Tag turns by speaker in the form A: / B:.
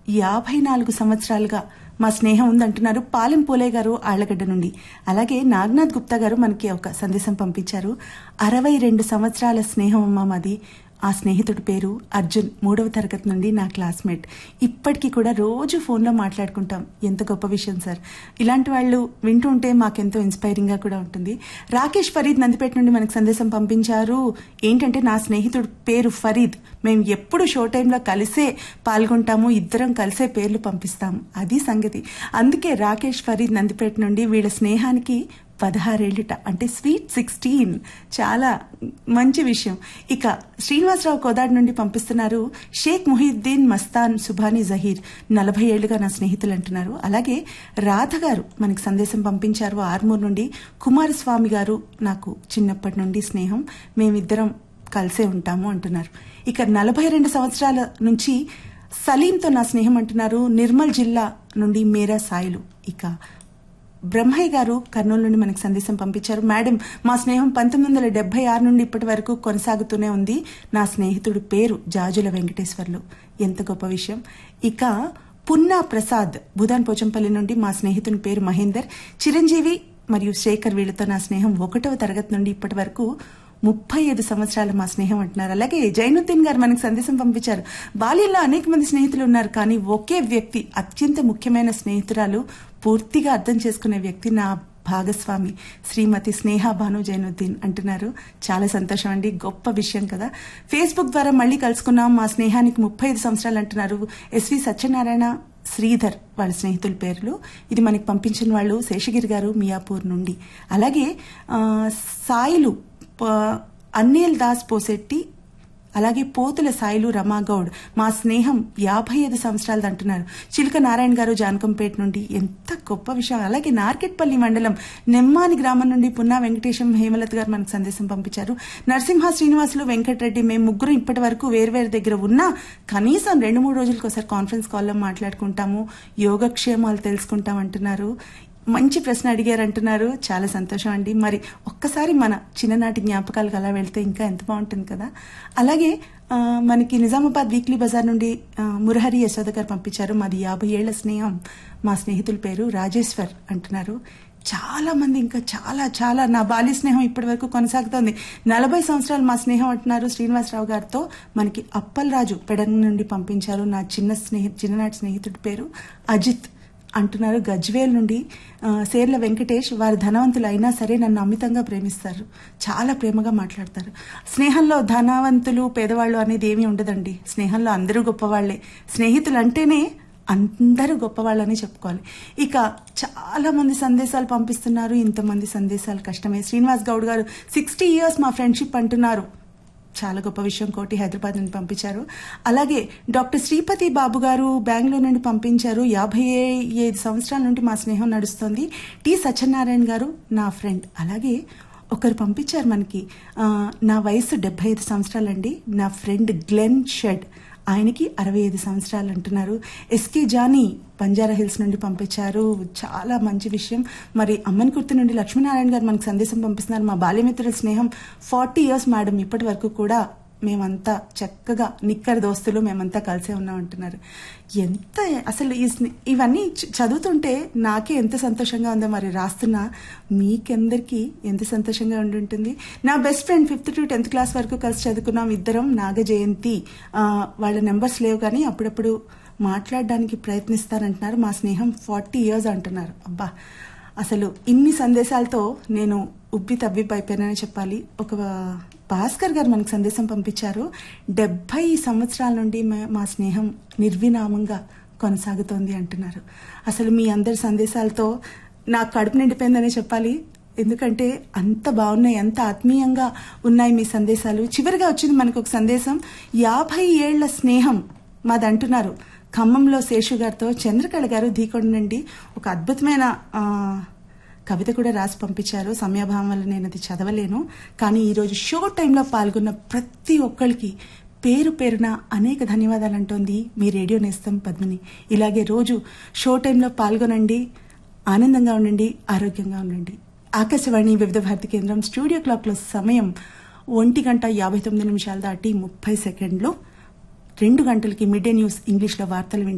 A: యాభై నాలుగు సంవత్సరాలుగా మా స్నేహం ఉందంటున్నారు పాలెం పోలే గారు ఆళ్లగడ్డ నుండి అలాగే నాగనాథ్ గుప్తా గారు మనకి ఒక సందేశం పంపించారు అరవై రెండు సంవత్సరాల స్నేహం అమ్మా మాది ఆ స్నేహితుడి పేరు అర్జున్ మూడవ తరగతి నుండి నా క్లాస్మేట్ ఇప్పటికీ కూడా రోజు ఫోన్లో మాట్లాడుకుంటాం ఎంత గొప్ప విషయం సార్ ఇలాంటి వాళ్ళు వింటూ ఉంటే మాకెంతో ఇన్స్పైరింగ్ గా కూడా ఉంటుంది రాకేష్ ఫరీద్ నందిపేట నుండి మనకు సందేశం పంపించారు ఏంటంటే నా స్నేహితుడి పేరు ఫరీద్ మేము ఎప్పుడు షో టైంలో కలిసే పాల్గొంటాము ఇద్దరం కలిసే పేర్లు పంపిస్తాం అది సంగతి అందుకే రాకేష్ ఫరీద్ నందిపేట నుండి వీళ్ళ స్నేహానికి పదహారేళ్ళుట అంటే స్వీట్ సిక్స్టీన్ చాలా మంచి విషయం ఇక శ్రీనివాసరావు కోదాడు నుండి పంపిస్తున్నారు షేక్ ముహిద్దీన్ మస్తాన్ సుభానీ జహీర్ నలభై ఏళ్లుగా నా స్నేహితులు అంటున్నారు అలాగే రాధ గారు మనకి సందేశం పంపించారు ఆర్మూర్ నుండి కుమారస్వామి గారు నాకు చిన్నప్పటి నుండి స్నేహం మేమిద్దరం కలిసే ఉంటాము అంటున్నారు ఇక నలభై రెండు సంవత్సరాల నుంచి సలీంతో నా స్నేహం అంటున్నారు నిర్మల్ జిల్లా నుండి మేరా సాయిలు ఇక బ్రహ్మయ్య గారు కర్నూలు నుండి మనకు సందేశం పంపించారు మేడం మా స్నేహం పంతొమ్మిది వందల డెబ్బై ఆరు నుండి ఇప్పటి వరకు కొనసాగుతూనే ఉంది నా స్నేహితుడి పేరు జాజుల వెంకటేశ్వర్లు ఎంత గొప్ప విషయం ఇక పున్నా ప్రసాద్ భూదాన్ పోచంపల్లి నుండి మా స్నేహితుని పేరు మహేందర్ చిరంజీవి మరియు శేఖర్ వీళ్లతో నా స్నేహం ఒకటవ తరగతి నుండి ఇప్పటి వరకు ముప్పై ఐదు సంవత్సరాలు మా స్నేహం అంటున్నారు అలాగే జైనుద్దీన్ గారు మనకు సందేశం పంపించారు బాల్యంలో అనేక మంది స్నేహితులు ఉన్నారు కానీ ఒకే వ్యక్తి అత్యంత ముఖ్యమైన స్నేహితురాలు పూర్తిగా అర్థం చేసుకునే వ్యక్తి నా భాగస్వామి శ్రీమతి స్నేహ భాను జైనుద్దీన్ అంటున్నారు చాలా సంతోషం అండి గొప్ప విషయం కదా ఫేస్బుక్ ద్వారా మళ్ళీ కలుసుకున్నాం మా స్నేహానికి ముప్పై ఐదు సంవత్సరాలు అంటున్నారు ఎస్వి సత్యనారాయణ శ్రీధర్ వాళ్ళ స్నేహితుల పేర్లు ఇది మనకి పంపించిన వాళ్ళు శేషగిరి గారు మియాపూర్ నుండి అలాగే ఆ, సాయిలు ప- అన్నేల్ దాస్ పోసెట్టి అలాగే పోతుల సాయిలు రమాగౌడ్ మా స్నేహం యాభై ఐదు సంవత్సరాలది అంటున్నారు చిలుక నారాయణ గారు జానకంపేట నుండి ఎంత గొప్ప విషయం అలాగే నార్కెట్పల్లి మండలం నెమ్మాని గ్రామం నుండి పున్నా వెంకటేశం హేమలత గారు మనకు సందేశం పంపించారు నరసింహ శ్రీనివాసులు వెంకటరెడ్డి మేము ముగ్గురు ఇప్పటి వరకు వేర్వేరు దగ్గర ఉన్నా కనీసం రెండు మూడు రోజులకు ఒకసారి కాన్ఫరెన్స్ కాల్లో మాట్లాడుకుంటాము యోగక్షేమాలు తెలుసుకుంటాం అంటున్నారు మంచి ప్రశ్న అడిగారు అంటున్నారు చాలా సంతోషం అండి మరి ఒక్కసారి మన చిన్ననాటి జ్ఞాపకాలకు అలా వెళ్తే ఇంకా ఎంత బాగుంటుంది కదా అలాగే ఆ, మనకి నిజామాబాద్ వీక్లీ బజార్ నుండి ఆ, మురహరి యశోద గారు పంపించారు మాది యాభై ఏళ్ల స్నేహం మా స్నేహితుల పేరు రాజేశ్వర్ అంటున్నారు చాలా మంది ఇంకా చాలా చాలా నా బాల్య స్నేహం ఇప్పటి వరకు కొనసాగుతోంది నలభై సంవత్సరాలు మా స్నేహం అంటున్నారు శ్రీనివాసరావు గారితో మనకి అప్పలరాజు పెడన్ నుండి పంపించారు నా చిన్న స్నేహి చిన్ననాటి స్నేహితుడి పేరు అజిత్ అంటున్నారు గజ్వేల్ నుండి ఆ, సేర్ల వెంకటేష్ వారు ధనవంతులు అయినా సరే నన్ను అమితంగా ప్రేమిస్తారు చాలా ప్రేమగా మాట్లాడతారు స్నేహంలో ధనవంతులు పేదవాళ్ళు అనేది ఏమీ ఉండదండి స్నేహంలో అందరూ గొప్పవాళ్లే స్నేహితులు అంటేనే అందరూ గొప్పవాళ్ళని చెప్పుకోవాలి ఇక చాలా మంది సందేశాలు పంపిస్తున్నారు ఇంతమంది సందేశాలు కష్టమే శ్రీనివాస్ గౌడ్ గారు సిక్స్టీ ఇయర్స్ మా ఫ్రెండ్షిప్ అంటున్నారు చాలా గొప్ప విషయం కోటి హైదరాబాద్ నుండి పంపించారు అలాగే డాక్టర్ శ్రీపతి బాబు గారు బెంగళూరు నుండి పంపించారు యాభై ఐదు సంవత్సరాల నుండి మా స్నేహం నడుస్తోంది టి సత్యనారాయణ గారు నా ఫ్రెండ్ అలాగే ఒకరు పంపించారు మనకి ఆ, నా వయసు డెబ్బై ఐదు సంవత్సరాలండి నా ఫ్రెండ్ గ్లెన్ షెడ్ ఆయనకి అరవై ఐదు సంవత్సరాలు అంటున్నారు ఎస్కే జానీ బంజారా హిల్స్ నుండి పంపించారు చాలా మంచి విషయం మరి అమ్మని కుర్తి నుండి లక్ష్మీనారాయణ గారు మనకు సందేశం పంపిస్తున్నారు మా బాల్యమిత్రుల స్నేహం ఫార్టీ ఇయర్స్ మేడం ఇప్పటి వరకు కూడా మేమంతా చక్కగా నిక్కర్ దోస్తులు మేమంతా కలిసే ఉన్నాం అంటున్నారు ఎంత అసలు ఈ స్నే- ఇవన్నీ చ- చదువుతుంటే నాకే ఎంత సంతోషంగా ఉందో మరి రాస్తున్నా మీకందరికీ ఎంత సంతోషంగా ఉండి ఉంటుంది నా best friend fifth to tenth class వరకు కలిసి చదువుకున్నాం ఇద్దరం నాగ జయంతి ఆ, వాళ్ళ నెంబర్స్ లేవు కానీ అప్పుడప్పుడు మాట్లాడడానికి ప్రయత్నిస్తారంటున్నారు మా స్నేహం ఫార్టీ ఇయర్స్ అంటున్నారు అబ్బా అసలు ఇన్ని సందేశాలతో నేను ఉబ్బి తబ్బిబ్బైపోయానని చెప్పాలి ఒక భాస్కర్ గారు మనకు సందేశం పంపించారు డెబ్బై సంవత్సరాల నుండి మా- మా స్నేహం నిర్వినామంగా కొనసాగుతోంది అంటున్నారు అసలు మీ అందరి సందేశాలతో నాకు కడుపు నిండిపోయిందనే చెప్పాలి ఎందుకంటే అంత బాగున్నాయి అంత ఆత్మీయంగా ఉన్నాయి మీ సందేశాలు చివరిగా వచ్చింది మనకు ఒక సందేశం యాభై ఏళ్ల స్నేహం మాది అంటున్నారు ఖమ్మంలో శేషు గారితో చంద్రకళ గారు ధీకొండ నుండి ఒక అద్భుతమైన ఆ, కవిత కూడా రాసి పంపించారు సమయాభావం వల్ల నేను అది చదవలేను కానీ ఈరోజు షో టైంలో పాల్గొన్న ప్రతి ఒక్కరికి పేరు పేరున అనేక ధన్యవాదాలు అంటోంది మీ రేడియో నేస్తం పద్మిని ఇలాగే రోజు షో టైంలో పాల్గొనండి ఆనందంగా ఉండండి ఆరోగ్యంగా ఉండండి ఆకాశవాణి వివిధ భారతి కేంద్రం స్టూడియో క్లాక్లో సమయం ఒంటి గంట యాభై తొమ్మిది నిమిషాలు దాటి ముప్పై సెకండ్లు రెండు గంటలకి మిడ్ డే న్యూస్ ఇంగ్లీష్లో వార్తలు వింటారు